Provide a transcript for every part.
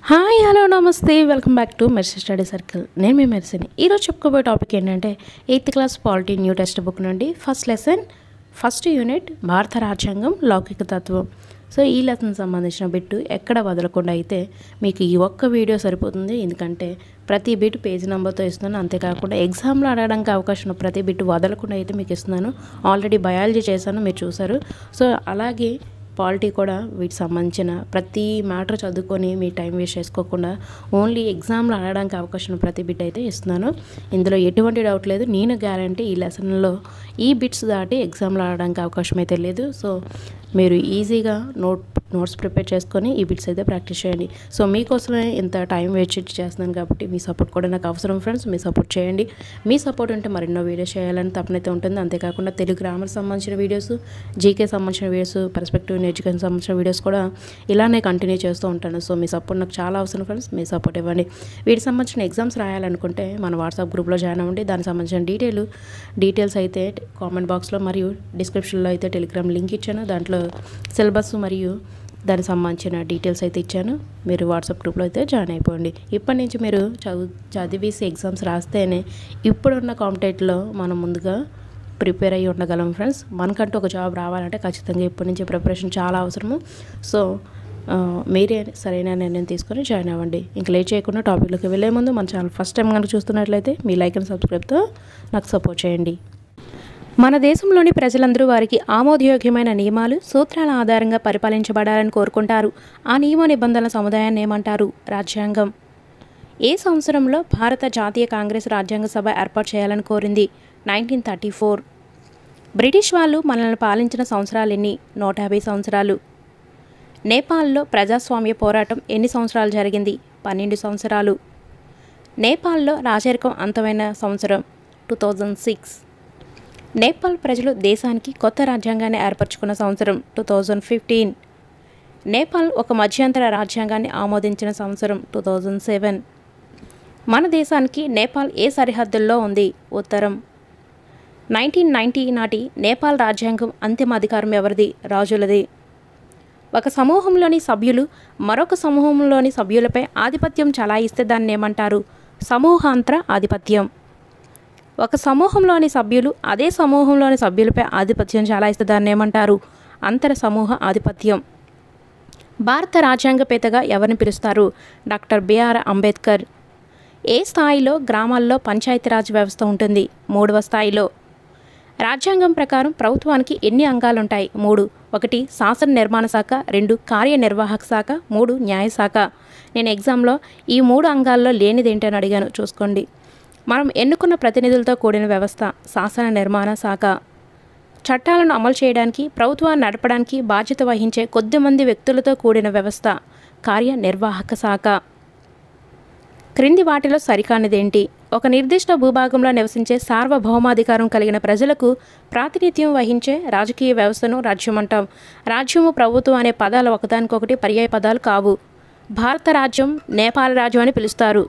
hi hello నమస్తే welcome back to Mercy study circle నేను మీ మెర్సీని ఈరోజు చెప్పుకోబోయే టాపిక్ ఏంటంటే eighth class polity new textbook నుండి ఫస్ట్ లెసన్ ఫస్ట్ యూనిట్ భారత రాజ్యాంగం లౌకిక తత్వం సో ఈ లెసన్ సంబంధించిన బిట్టు ఎక్కడ వదలకుండా అయితే మీకు ఈ ఒక్క వీడియో సరిపోతుంది ఎందుకంటే ప్రతి బిట్ పేజ్ నెంబర్తో ఇస్తున్నాను అంతేకాకుండా ఎగ్జామ్లో అడగడానికి అవకాశం ఉన్న ప్రతి బిట్ వదలకుండా అయితే మీకు ఇస్తున్నాను ఆల్రెడీ బయాలజీ చేశాను మీరు చూసారు సో అలాగే పాలిటీ కూడా వీటికి సంబంధించిన ప్రతి మ్యాటర్ చదువుకొని మీ టైం వేస్ట్ చేసుకోకుండా ఓన్లీ ఎగ్జామ్లో అడగడానికి అవకాశం ఉన్న ప్రతి బిట్ అయితే ఇస్తున్నాను ఇందులో ఎటువంటి డౌట్ లేదు నేను గ్యారంటీ ఈ లెసన్లో ఈ బిట్స్ దాటి ఎగ్జామ్లో ఆడడానికి అవకాశం అయితే లేదు సో మీరు ఈజీగా నోట్ నోట్స్ ప్రిపేర్ చేసుకొని ఈ బిట్స్ అయితే ప్రాక్టీస్ చేయండి సో మీకోసమే ఇంత టైం వేస్ట్ చేస్తున్నాను కాబట్టి మీ సపోర్ట్ కూడా నాకు అవసరం ఫ్రెండ్స్ మీ సపోర్ట్ చేయండి మీ సపోర్ట్ ఉంటే మరెన్నో వీడియోస్ చేయాలని తప్పనైతే ఉంటుంది అంతేకాకుండా తెలుగు గ్రామర్ సంబంధించిన వీడియోస్ జీకే సంబంధించిన వీడియోస్ పర్స్పెక్టివ్ ఎడ్యుకేషన్ సంబంధించిన వీడియోస్ కూడా ఇలానే కంటిన్యూ చేస్తూ ఉంటాను సో మీ సపోర్ట్ నాకు చాలా అవసరం ఫ్రెండ్స్ మీ సపోర్ట్ ఇవ్వండి వీటికి సంబంధించిన ఎగ్జామ్స్ రాయాలనుకుంటే మన వాట్సాప్ గ్రూప్లో జాయిన్ అవ్వండి దానికి సంబంధించిన డీటెయిల్ డీటెయిల్స్ అయితే కామెంట్ బాక్స్లో మరియు డిస్క్రిప్షన్లో అయితే టెలిగ్రామ్ లింక్ ఇచ్చాను దాంట్లో సిలబస్ మరియు దానికి సంబంధించిన డీటెయిల్స్ అయితే ఇచ్చాను మీరు వాట్సాప్ గ్రూప్లో అయితే జాయిన్ అయిపోండి ఇప్పటి నుంచి మీరు చదువు చదివేసి ఎగ్జామ్స్ రాస్తేనే ఇప్పుడున్న కాంపిటేట్లో మనం ముందుగా ప్రిపేర్ అయ్యి ఉండగలం ఫ్రెండ్స్ మనకంటూ ఒక జాబ్ రావాలంటే ఖచ్చితంగా ఇప్పటి నుంచి ప్రిపరేషన్ చాలా అవసరము సో ఆ, మీరే సరైన నిర్ణయం తీసుకొని జాయిన్ అవ్వండి ఇంక లేట్ చేయకుండా టాపిక్లోకి వెళ్ళే ముందు మన ఛానల్ ఫస్ట్ టైం కనుక చూస్తున్నట్లయితే మీ లైక్ అండ్ సబ్స్క్రైబ్తో నాకు సపోర్ట్ చేయండి మన దేశంలోని ప్రజలందరూ వారికి ఆమోదయోగ్యమైన నియమాలు సూత్రాల ఆధారంగా పరిపాలించబడాలని కోరుకుంటారు ఆ నియమ నిబంధనల సముదాయాన్ని ఏమంటారు రాజ్యాంగం ఏ సంవత్సరంలో భారత జాతీయ కాంగ్రెస్ రాజ్యాంగ సభ ఏర్పాటు చేయాలని కోరింది నైన్టీన్ థర్టీ ఫోర్ బ్రిటిష్ వాళ్ళు మనల్ని పాలించిన సంవత్సరాలు ఎన్ని నూట యాభై సంవత్సరాలు నేపాల్లో ప్రజాస్వామ్య పోరాటం ఎన్ని సంవత్సరాలు జరిగింది పన్నెండు సంవత్సరాలు నేపాల్లో రాజరికం అంతమైన సంవత్సరం టూ థౌజండ్ సిక్స్ నేపాల్ ప్రజలు దేశానికి కొత్త రాజ్యాంగాన్ని ఏర్పరచుకున్న సంవత్సరం టూ థౌజండ్ ఫిఫ్టీన్ నేపాల్ ఒక మధ్యంతర రాజ్యాంగాన్ని ఆమోదించిన సంవత్సరం టూ థౌజండ్ సెవెన్ మన దేశానికి నేపాల్ ఏ సరిహద్దుల్లో ఉంది ఉత్తరం నైన్టీన్ నైంటీ నాటి నేపాల్ రాజ్యాంగం అంతిమ అధికారం ఎవరిది రాజులది ఒక సమూహంలోని సభ్యులు మరొక సమూహంలోని సభ్యులపై ఆధిపత్యం చలాయిస్తే దాన్ని ఏమంటారు సమూహాంతర ఆధిపత్యం ఒక సమూహంలోని సభ్యులు అదే సమూహంలోని సభ్యులపై ఆధిపత్యం చలాయిస్తే దాన్ని ఏమంటారు అంతర సమూహ ఆధిపత్యం భారత రాజ్యాంగపేతగా ఎవరిని పిలుస్తారు డాక్టర్ బిఆర్ అంబేద్కర్ ఏ స్థాయిలో గ్రామాల్లో పంచాయతీరాజ్ వ్యవస్థ ఉంటుంది మూడవ స్థాయిలో రాజ్యాంగం ప్రకారం ప్రభుత్వానికి ఎన్ని అంగాలుంటాయి మూడు ఒకటి శాసన నిర్మాణ శాఖ రెండు కార్యనిర్వాహక శాఖ మూడు న్యాయశాఖ నేను ఎగ్జామ్లో ఈ మూడు అంగాల్లో లేనిదేంటని అడిగాను చూసుకోండి మనం ఎన్నుకున్న ప్రతినిధులతో కూడిన వ్యవస్థ శాసన నిర్మాణ శాఖ చట్టాలను అమలు చేయడానికి ప్రభుత్వాన్ని నడపడానికి బాధ్యత వహించే కొద్దిమంది వ్యక్తులతో కూడిన వ్యవస్థ కార్యనిర్వాహక శాఖ క్రింది వాటిలో సరికానిదేంటి ఒక నిర్దిష్ట భూభాగంలో నివసించే సార్వభౌమాధికారం కలిగిన ప్రజలకు ప్రాతినిధ్యం వహించే రాజకీయ వ్యవస్థను రాజ్యం అంటాం రాజ్యము ప్రభుత్వం అనే పదాలు ఒకదానికొకటి పర్యాయ పదాలు కావు భారత రాజ్యం నేపాల రాజ్యం అని పిలుస్తారు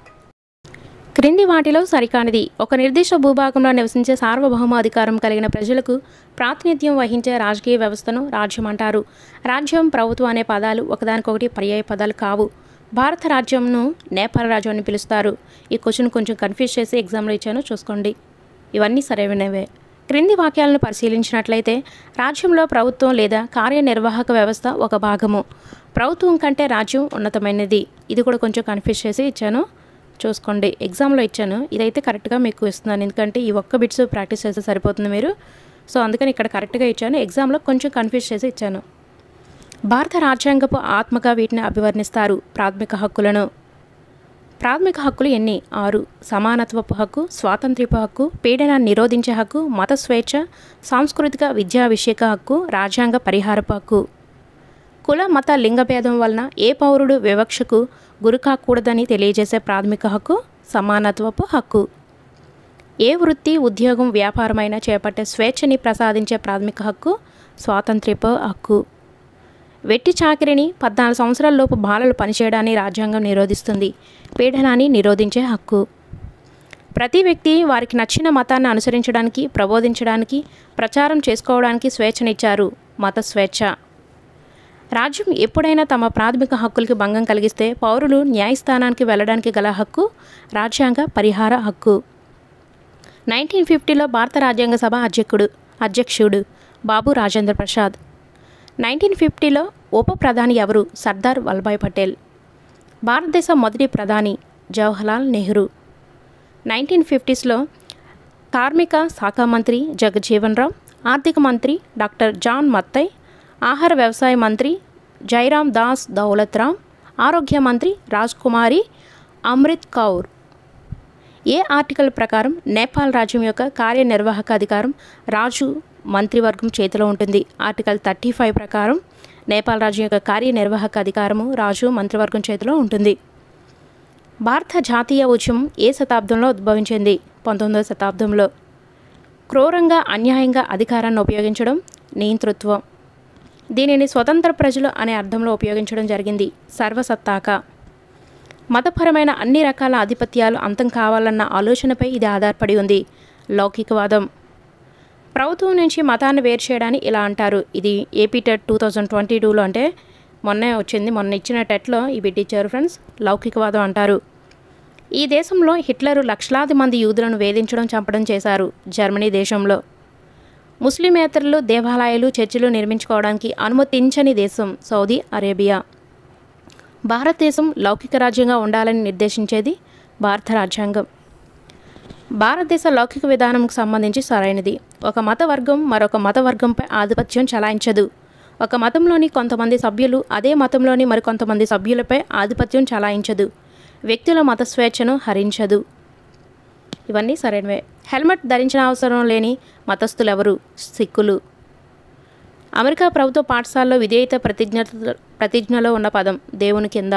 క్రింది వాటిలో సరికానిది ఒక నిర్దిష్ట భూభాగంలో నివసించే సార్వభౌమ అధికారం కలిగిన ప్రజలకు ప్రాతినిధ్యం వహించే రాజకీయ వ్యవస్థను రాజ్యం అంటారు రాజ్యం ప్రభుత్వం అనే పదాలు ఒకదానికొకటి పర్యాయ పదాలు కావు భారత రాజ్యంను నేపాల రాజ్యం అని పిలుస్తారు ఈ క్వశ్చన్ కొంచెం కన్ఫ్యూజ్ చేసి ఎగ్జామ్లో ఇచ్చాను చూసుకోండి ఇవన్నీ సరైనవే క్రింది వాక్యాలను పరిశీలించినట్లయితే రాజ్యంలో ప్రభుత్వం లేదా కార్యనిర్వాహక వ్యవస్థ ఒక భాగము ప్రభుత్వం కంటే రాజ్యం ఉన్నతమైనది ఇది కూడా కొంచెం కన్ఫ్యూజ్ చేసి ఇచ్చాను చూసుకోండి ఎగ్జామ్లో ఇచ్చాను ఇదైతే కరెక్ట్గా మీకు ఇస్తున్నాను ఎందుకంటే ఈ ఒక్క బిట్స్ ప్రాక్టీస్ చేస్తే సరిపోతుంది మీరు సో అందుకని ఇక్కడ కరెక్ట్గా ఇచ్చాను ఎగ్జామ్లో కొంచెం కన్ఫ్యూజ్ చేసి ఇచ్చాను భారత రాజ్యాంగపు ఆత్మగా వీటిని అభివర్ణిస్తారు ప్రాథమిక హక్కులను ప్రాథమిక హక్కులు ఎన్ని ఆరు సమానత్వపు హక్కు స్వాతంత్ర్యపు హక్కు పీడనాన్ని నిరోధించే హక్కు మత స్వేచ్ఛ సాంస్కృతిక విద్యా విషయక హక్కు రాజ్యాంగ పరిహారపు హక్కు కుల మత లింగభేదం వలన ఏ పౌరుడు వివక్షకు గురి కాకూడదని తెలియజేసే ప్రాథమిక హక్కు సమానత్వపు హక్కు ఏ వృత్తి ఉద్యోగం వ్యాపారమైనా చేపట్టే స్వేచ్ఛని ప్రసాదించే ప్రాథమిక హక్కు స్వాతంత్ర్యపు హక్కు వెట్టి చాకిరిని పద్నాలుగు సంవత్సరాల లోపు బాలలు పనిచేయడాన్ని రాజ్యాంగం నిరోధిస్తుంది పీడనాన్ని నిరోధించే హక్కు ప్రతి వ్యక్తి వారికి నచ్చిన మతాన్ని అనుసరించడానికి ప్రబోధించడానికి ప్రచారం చేసుకోవడానికి స్వేచ్ఛనిచ్చారు మత స్వేచ్ఛ రాజ్యం ఎప్పుడైనా తమ ప్రాథమిక హక్కులకి భంగం కలిగిస్తే పౌరులు న్యాయస్థానానికి వెళ్ళడానికి గల హక్కు రాజ్యాంగ పరిహార హక్కు నైన్టీన్ ఫిఫ్టీలో భారత రాజ్యాంగ సభ అధ్యక్షుడు అధ్యక్షుడు బాబు రాజేంద్ర ప్రసాద్ నైన్టీన్ ఫిఫ్టీలో ఉప ప్రధాని ఎవరు సర్దార్ వల్లభాయ్ పటేల్ భారతదేశ మొదటి ప్రధాని జవహర్లాల్ నెహ్రూ నైన్టీన్ ఫిఫ్టీస్లో కార్మిక శాఖ మంత్రి జగజీవన్ రామ్ ఆర్థిక మంత్రి డాక్టర్ జాన్ మత్తై ఆహార వ్యవసాయ మంత్రి జైరాం దాస్ దౌలత్ రామ్ ఆరోగ్య మంత్రి రాజ్ కుమారి అమృత్ కౌర్ ఏ ఆర్టికల్ ప్రకారం నేపాల్ రాజ్యం యొక్క కార్యనిర్వాహక అధికారం రాజు మంత్రివర్గం చేతిలో ఉంటుంది ఆర్టికల్ థర్టీ ఫైవ్ ప్రకారం నేపాల్ రాజ్యం యొక్క కార్యనిర్వాహక అధికారము రాజు మంత్రివర్గం చేతిలో ఉంటుంది భారత జాతీయ ఉద్యమం ఏ శతాబ్దంలో ఉద్భవించింది పంతొమ్మిదవ శతాబ్దంలో క్రూరంగా అన్యాయంగా అధికారాన్ని ఉపయోగించడం నియంతృత్వం దీనిని స్వతంత్ర ప్రజలు అనే అర్థంలో ఉపయోగించడం జరిగింది సర్వసత్తాక మతపరమైన అన్ని రకాల ఆధిపత్యాలు అంతం కావాలన్న ఆలోచనపై ఇది ఆధారపడి ఉంది లౌకికవాదం ప్రభుత్వం నుంచి మతాన్ని వేరు చేయడాన్ని ఇలా అంటారు ఇది AP TET two thousand twenty టూలో అంటే మొన్నే వచ్చింది మొన్న ఇచ్చిన టెట్లో ఇవి ఇచ్చారు ఫ్రెండ్స్ లౌకికవాదం అంటారు ఈ దేశంలో హిట్లరు లక్షలాది మంది యూదులను వేధించడం చంపడం చేశారు జర్మనీ దేశంలో ముస్లిమేతరులు దేవాలయాలు చర్చిలు నిర్మించుకోవడానికి అనుమతించని దేశం సౌదీ అరేబియా భారతదేశం లౌకిక రాజ్యంగా ఉండాలని నిర్దేశించేది భారత రాజ్యాంగం భారతదేశ లౌకిక విధానంకు సంబంధించి సరైనది ఒక మత వర్గం మరొక మత వర్గంపై ఆధిపత్యం చలాయించదు ఒక మతంలోని కొంతమంది సభ్యులు అదే మతంలోని మరికొంతమంది సభ్యులపై ఆధిపత్యం చలాయించదు వ్యక్తుల మత స్వేచ్ఛను హరించదు ఇవన్నీ సరైనవే హెల్మెట్ ధరించిన అవసరం లేని మతస్థులెవరు సిక్కులు అమెరికా ప్రభుత్వ పాఠశాలలో విధేయత ప్రతిజ్ఞ ప్రతిజ్ఞలో ఉన్న పదం దేవుని కింద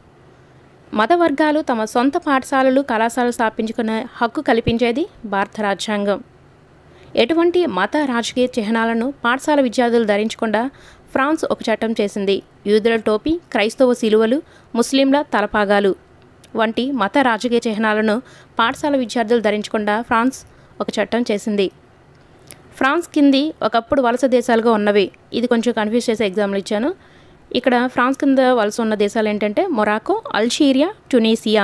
మత వర్గాలు తమ సొంత పాఠశాలలు కళాశాలలు స్థాపించుకునే హక్కు కల్పించేది భారత రాజ్యాంగం ఎటువంటి మత రాజకీయ చిహ్నాలను పాఠశాల విద్యార్థులు ధరించకుండా ఫ్రాన్స్ ఒక చట్టం చేసింది యూదుల టోపీ క్రైస్తవ శిలువలు ముస్లింల తలపాగాలు వంటి మత రాజకీయ చిహ్నాలను పాఠశాల విద్యార్థులు ధరించకుండా ఫ్రాన్స్ ఒక చట్టం చేసింది ఫ్రాన్స్ కింది ఒకప్పుడు వలస దేశాలుగా ఉన్నవి ఇది కొంచెం కన్ఫ్యూజ్ చేసే ఎగ్జామ్లు ఇచ్చాను ఇక్కడ ఫ్రాన్స్ కింద వలస ఉన్న దేశాలు ఏంటంటే మొరాకో అల్జీరియా టునీసియా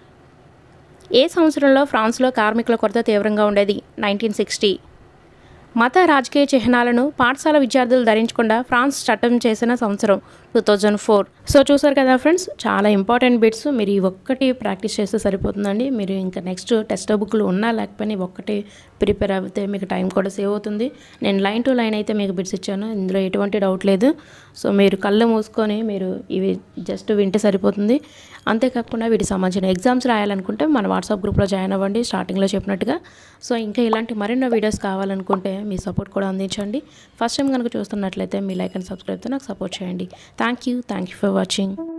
ఏ సంవత్సరంలో ఫ్రాన్స్లో కార్మికుల కొరత తీవ్రంగా ఉండేది నైన్టీన్ సిక్స్టీ మత రాజకీయ చిహ్నాలను పాఠశాల విద్యార్థులు ధరించకుండా ఫ్రాన్స్ చట్టం చేసిన సంవత్సరం టూ థౌజండ్ ఫోర్ సో చూసారు కదా ఫ్రెండ్స్ చాలా ఇంపార్టెంట్ బిట్స్ మీరు ఈ ఒక్కటి ప్రాక్టీస్ చేస్తే సరిపోతుందండి మీరు ఇంకా నెక్స్ట్ టెక్స్ట్ బుక్లు ఉన్నా లేకపోయినా ఈ ఒక్కటి ప్రిపేర్ అయితే మీకు టైం కూడా సేవ్ అవుతుంది నేను లైన్ టు లైన్ అయితే మీకు బిట్స్ ఇచ్చాను ఇందులో ఎటువంటి డౌట్ లేదు సో మీరు కళ్ళు మూసుకొని మీరు ఇవి జస్ట్ వింటే సరిపోతుంది అంతేకాకుండా వీటికి సంబంధించిన ఎగ్జామ్స్ రాయాలనుకుంటే మన వాట్సాప్ గ్రూప్లో జాయిన్ అవ్వండి స్టార్టింగ్లో చెప్పినట్టుగా సో ఇంకా ఇలాంటి మరెన్నో వీడియోస్ కావాలనుకుంటే మీ సపోర్ట్ కూడా అందించండి ఫస్ట్ టైం కనుక చూస్తున్నట్లయితే మీ లైక్ అండ్ సబ్స్క్రైబ్తో నాకు సపోర్ట్ చేయండి thank you thank you for watching